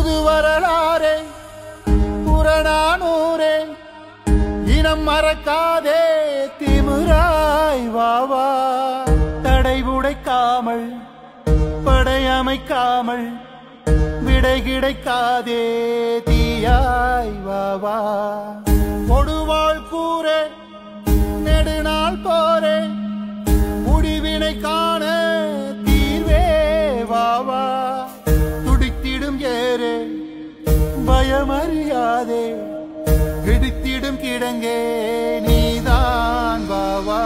புது வரலாறே புறநானூரே இனம் மறக்காதே திமிராய் வாவா தடை உடைக்காமல் படையமைக்காமல் விடை கிடைக்காதே தீயாய் வாவா கொடுவாள் கூறே நெடுநாள் போரே முடிவினை காண தீர்வே வாவா துடித்திடும் ஏறே பயமறியாதே கிடித்திடும் கிடங்கே நீதான் வாவா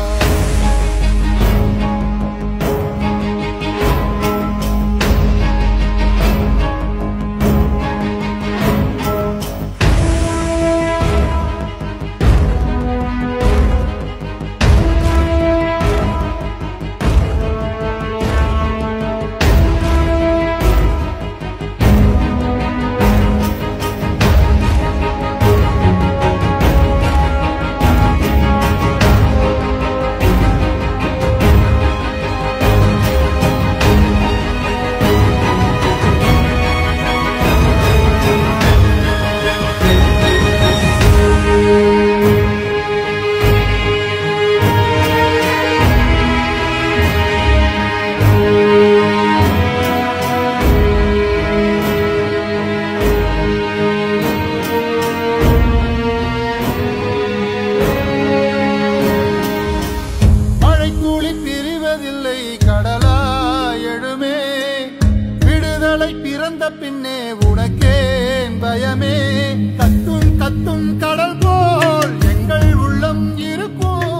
மழை துளி பிரிவதில்லை கடலா எழுமே விடுதலை பிறந்த பின்னே உனக்கேன் பயமே கத்தும் கத்தும் கடல் போல் எங்கள் உள்ளம் இருக்கும்